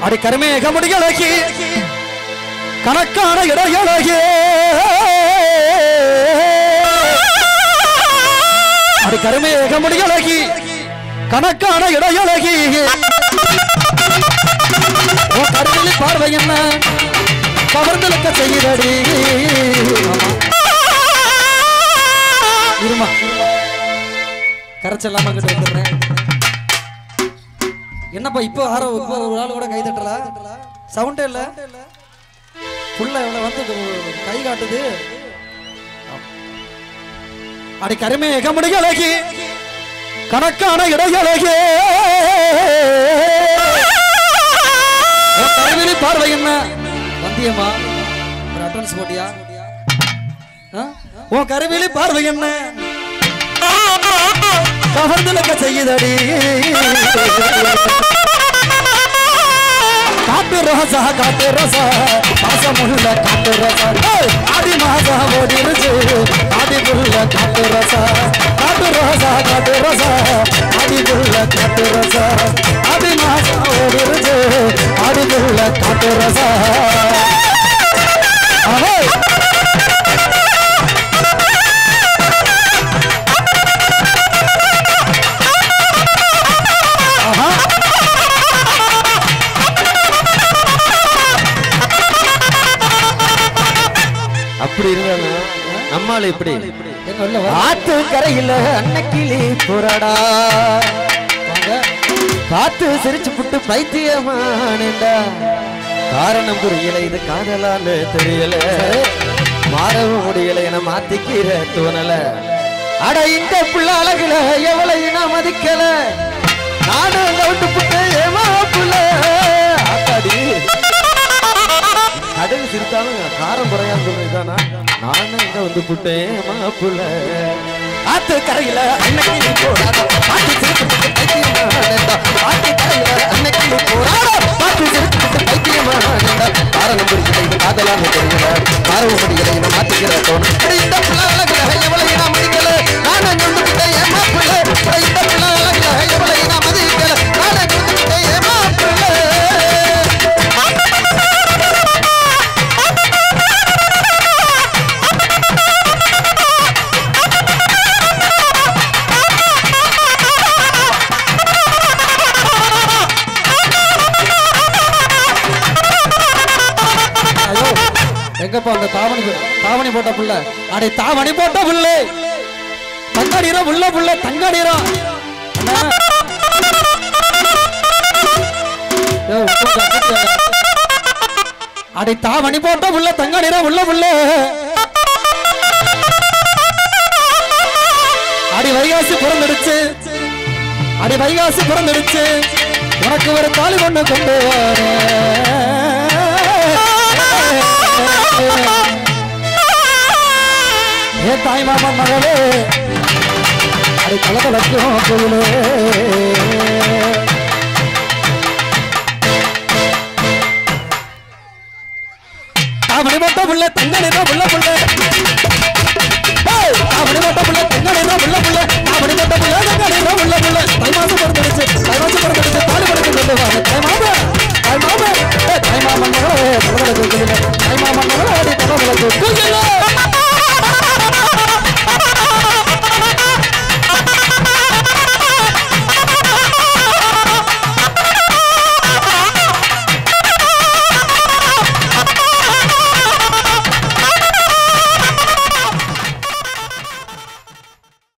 அடி கருமேக முடிகளகி கணக்கான இடையழகி அடி கருமேக முடிகளகி கணக்கான இடையழகி உன் கருவிழி பார்வை என்ன கவர்ந்தலுக்க செய்யுதடி இருமா கரைச்சல்லாம கிட்ட வந்துடுறேன் என்னப்பா இப்போ ஆரோ இப்போ ஒரு ஆள் கூட கை தட்டல சவுண்டே இல்ல புள்ள இவ்வளவு வந்து கை காட்டுது அடி கருமே முடிகளகி கணக்கான இடையழகி கருவிழி பார்வை என்ன வந்தியம்மா ஒரு அட்வான்ஸ் போட்டியா ஆ? உன் கருவிழி பார்வை என்ன கவர்ந்தலக்க செய்யுதடி காட்டு ரோசா காட்டு ரோசா பாசமுள்ள காட்டு ரோசா ஏய், ஆடி மாசா ஓடிருச்சு ஆடி புள்ள காட்டு ரோசா காட்டு ரோசா காட்டு ரோசா ஆடி புள்ள காட்டு ரோசா ஆடி மாசா ஓடிருச்சு ஆடி புள்ள காட்டு ரோசா ஆஹே ஆஹா அப்படி இருந்தாங்க நம்மால இப்படி எங்க உள்ள வா ஆத்து கரையில அன்னக்கிளி புறடா வாங்க காத்து சிரிச்சு புட்டு பைத்தியமானேண்டா காரணம் புரியல இது காதலான்னு தெரியல மாறவும் முடியல என மாத்திக்கிற தோணல அட இந்த புள்ள அழகுல எவளையும் நான் மதிக்கல நானும் அங்க விட்டு புட்டு ஏமா புள்ள ஆத்தாடி கடல் சிரித்தாலும் காரம் குறையாது சொல்லிதானா நானும் இங்க வந்து புட்டேன் மாப்புல ஆத்து கரையில அன்னைக்கு போராட பாட்டு சிரித்து புட்டு பைத்தியமானடா ஆத்து கரையில அன்னைக்கு போராட பாட்டு சிரித்து புட்டு பைத்தியமானடா காரணம் புரியல இது காதலான தெரியல காரவு முடியல இதை மாத்திக்கிற தோணும் அட இந்த புள்ள அழகுல எவ்வளவு நான் மதிக்கல நானும் இங்க வந்து புட்டேன் ஏமா புள்ள அட இந்த புள்ள அழகுல எவ்வளவு நான் மதிக்கல நானும் இங்க வந்து புட்டேன் ஏமா புள்ள ஐயோ எங்கப்பா அந்த தாவணி போ- தாவணி போட்ட புள்ள அடே தாவணி போட்ட புள்ள தங்கடிரம் உள்ள புள்ள தங்கடிரம் அண்ணா. யோ, கொஞ்சம் கூட்டிட்டு வாங்க. அடே தாவணி போட்ட புள்ள தங்கடிரம் உள்ள புள்ள அடி வைகாசி பிறந்துடுச்சு அடி வைகாசி பிறந்துடுச்சு உனக்கு ஒரு தாலி கொண்டு கொண்டு வரேன். ஏ தாய் மாமா மகளே அடி கலகலக்கும் கோவிலே தாமணி போட்ட புள்ள தங்க நிற